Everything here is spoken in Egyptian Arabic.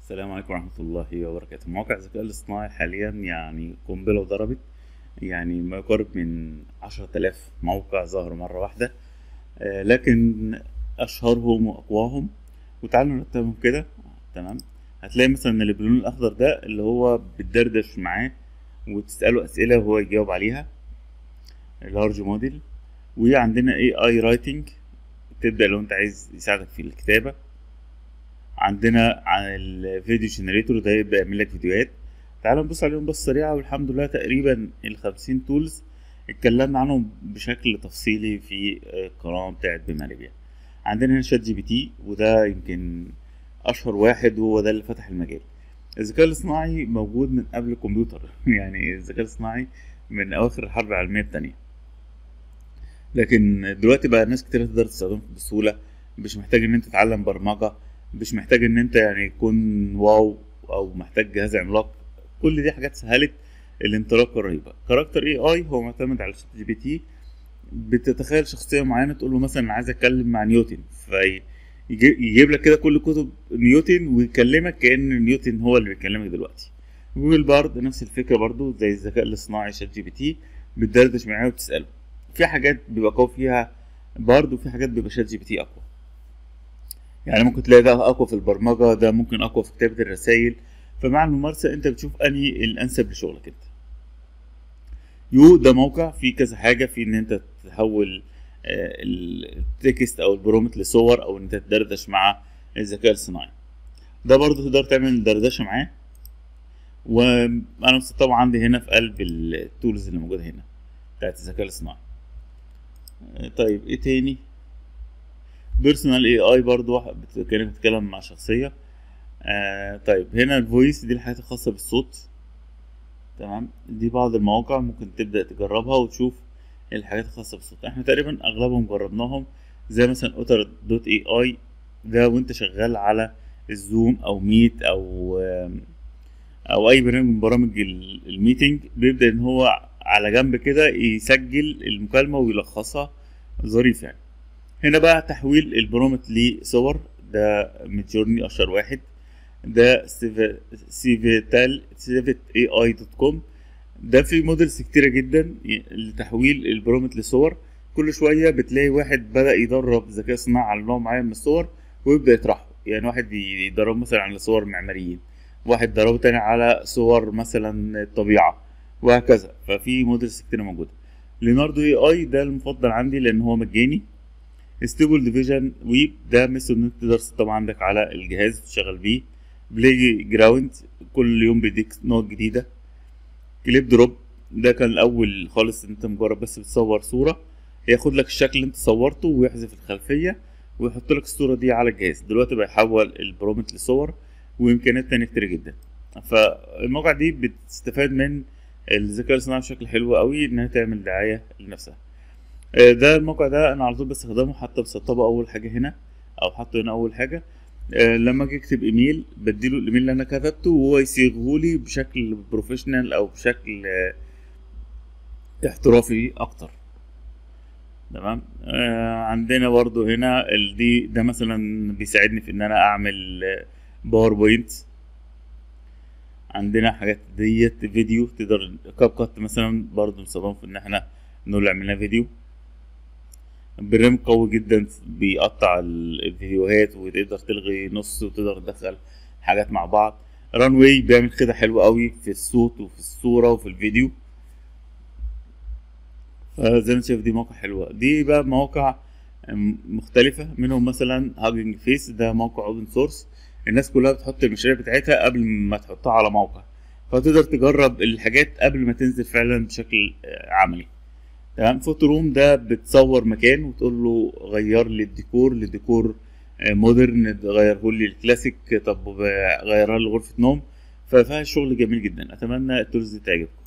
السلام عليكم ورحمة الله وبركاته مواقع الذكاء الاصطناعي حاليا يعني قنبلة وضربت يعني ما يقارب من عشرة آلاف موقع ظهر مرة واحدة آه، لكن أشهرهم وأقواهم وتعالوا نرتبهم كده تمام هتلاقي مثلا إن البلون الأخضر ده اللي هو بتدردش معاه وتسأله أسئلة وهو يجاوب عليها اللارج موديل وعندنا اي اي رايتنج تبدأ لو انت عايز يساعدك في الكتابة عندنا عن الفيديو جنريتور ده يبدأ يعمل لك فيديوهات تعال نبص عليهم بص سريعة والحمد لله تقريبا الخمسين تولز اتكلمنا عنهم بشكل تفصيلي في القناة بتاعت بمالبيا عندنا هنا شات جي بي تي وده يمكن أشهر واحد وهو ده اللي فتح المجال الذكاء الاصطناعي موجود من قبل الكمبيوتر يعني الذكاء الاصطناعي من أواخر الحرب العالمية التانية لكن دلوقتي بقى ناس كتير تقدر تستخدمه بسهولة مش محتاج ان انت تتعلم برمجة مش محتاج ان انت يعني يكون واو او محتاج جهاز عملاق كل دي حاجات سهلت الانطلاقة الرهيبة كاركتر اي اي هو معتمد على شات جي بي تي بتتخيل شخصية معينة تقول له مثلا عايز اتكلم مع نيوتن في يجيب لك كده كل كتب نيوتن ويكلمك كأن نيوتن هو اللي بيكلمك دلوقتي جوجل بارد نفس الفكرة برضو زي الذكاء الاصطناعي شات جي بي تي بتدردش معاه وتسأله في حاجات بيبقى قوي فيها بارد وفي حاجات بيبقى شات جي بي تي اقوى يعني ممكن تلاقي ده اقوى في البرمجه ده ممكن اقوى في كتابه الرسائل فمع الممارسه انت بتشوف انهي الانسب لشغلك انت يو ده موقع فيه كذا حاجه في ان انت تحول التكست او البرومت لصور او ان انت تدردش مع الذكاء الصناعي ده برضه تقدر تعمل دردشه معاه وانا طبعا عندي هنا في قلب التولز اللي موجوده هنا بتاعت الذكاء الاصطناعي طيب ايه تاني بيرسونال اي اي برضو كانت بتتكلم مع شخصية آه طيب هنا الفويس دي الحاجات الخاصة بالصوت تمام دي بعض المواقع ممكن تبدأ تجربها وتشوف الحاجات الخاصة بالصوت احنا تقريبا اغلبهم جربناهم زي مثلا اوتر دوت اي اي ده وانت شغال على الزوم او ميت او او اي برنامج من برامج الميتنج بيبدأ ان هو على جنب كده يسجل المكالمة ويلخصها ظريف يعني هنا بقى تحويل البرومت لصور ده ميدجورني اشهر واحد ده سيفيتال سيفيت اي اي دوت كوم ده في موديلز كتيرة جدا لتحويل البرومت لصور كل شوية بتلاقي واحد بدأ يدرب ذكاء صناعي على نوع معين من الصور ويبدأ يطرحه يعني واحد يدرب مثلا على صور معماريين واحد دربه تاني على صور مثلا الطبيعة وهكذا ففي موديلز كتير موجوده ليناردو اي اي ده المفضل عندي لان هو مجاني ستيبل ديفيجن ويب ده مثل ان انت تقدر تسطبه عندك على الجهاز تشتغل بيه بلاي جراوند كل يوم بيديك نوع جديده كليب دروب ده كان الاول خالص انت مجرد بس بتصور صوره ياخد لك الشكل اللي انت صورته ويحذف الخلفيه ويحط لك الصوره دي على الجهاز دلوقتي بيحول البرومت لصور وامكانيات تانية كتير جدا فالمواقع دي بتستفاد من الذكاء الاصطناعي بشكل حلو قوي انها تعمل دعايه لنفسها ده الموقع ده انا على طول بستخدمه حتى بسطبه اول حاجه هنا او حاطه هنا اول حاجه لما اجي اكتب ايميل بديله الايميل اللي انا كتبته وهو يصيغه لي بشكل بروفيشنال او بشكل احترافي اكتر تمام آه عندنا برضو هنا دي ده مثلا بيساعدني في ان انا اعمل باوربوينت عندنا حاجات ديت فيديو تقدر كاب كات مثلا برضه نستخدمه في ان احنا نقول عملنا فيديو برنامج قوي جدا بيقطع الفيديوهات وتقدر تلغي نص وتقدر تدخل حاجات مع بعض ران واي بيعمل كده حلو قوي في الصوت وفي الصورة وفي الفيديو زي ما شايف دي مواقع حلوة دي بقى مواقع مختلفة منهم مثلا هاجنج فيس ده موقع اوبن سورس الناس كلها بتحط المشاريع بتاعتها قبل ما تحطها على موقع فتقدر تجرب الحاجات قبل ما تنزل فعلا بشكل عملي تمام فوتو روم ده بتصور مكان وتقول له غير لي الديكور لديكور مودرن غيره لي الكلاسيك طب غيرها لي غرفه نوم ففيها شغل جميل جدا اتمنى التولز دي تعجبكم